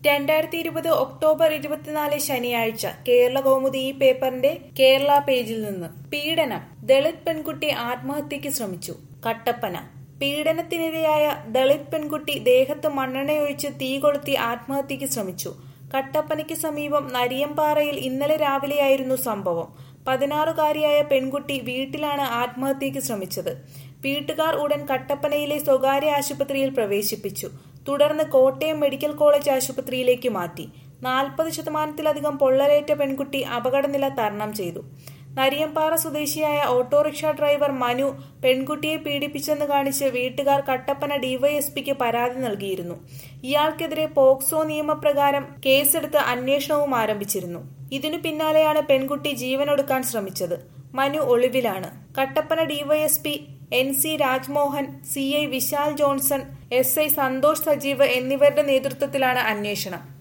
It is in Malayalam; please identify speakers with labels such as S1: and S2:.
S1: രണ്ടായിരത്തി ഇരുപത് ഒക്ടോബർ ഇരുപത്തിനാല് ശനിയാഴ്ച കേരള കൗമുദി ഈ പേപ്പറിന്റെ കേരള പേജിൽ നിന്ന് പീഡനം ദളിത് പെൺകുട്ടി ആത്മഹത്യക്ക് ശ്രമിച്ചു കട്ടപ്പന പീഡനത്തിനിരയായ ദളിത് പെൺകുട്ടി ദേഹത്ത് മണ്ണെണ്ണയൊഴിച്ച് തീ കൊളുത്തി ആത്മഹത്യക്ക് ശ്രമിച്ചു കട്ടപ്പനയ്ക്ക് സമീപം നരിയമ്പാറയിൽ ഇന്നലെ രാവിലെയായിരുന്നു സംഭവം പതിനാറുകാരിയായ പെൺകുട്ടി വീട്ടിലാണ് ആത്മഹത്യക്ക് ശ്രമിച്ചത് വീട്ടുകാർ ഉടൻ കട്ടപ്പനയിലെ സ്വകാര്യ ആശുപത്രിയിൽ പ്രവേശിപ്പിച്ചു തുടർന്ന് കോട്ടയം മെഡിക്കൽ കോളേജ് ആശുപത്രിയിലേക്ക് മാറ്റി നാൽപ്പത് ശതമാനത്തിലധികം പൊള്ളലേറ്റ പെൺകുട്ടി അപകടനില തരണം ചെയ്തു നരിയമ്പാറ സ്വദേശിയായ ഓട്ടോറിക്ഷ ഡ്രൈവർ മനു പെൺകുട്ടിയെ പീഡിപ്പിച്ചെന്ന് കാണിച്ച് വീട്ടുകാർ കട്ടപ്പന ഡിവൈഎസ്പിക്ക് പരാതി നൽകിയിരുന്നു ഇയാൾക്കെതിരെ പോക്സോ നിയമപ്രകാരം കേസെടുത്ത് അന്വേഷണവും ആരംഭിച്ചിരുന്നു ഇതിനു പിന്നാലെയാണ് പെൺകുട്ടി ജീവനൊടുക്കാൻ ശ്രമിച്ചത് മനു ഒളിവിലാണ് Kattappana DYSP N C Rajmohan C I Vishal Johnson S I Santhosh Sajeev എന്നിവരുടെ നേതൃത്വത്തിലാണ് അന്വേഷണം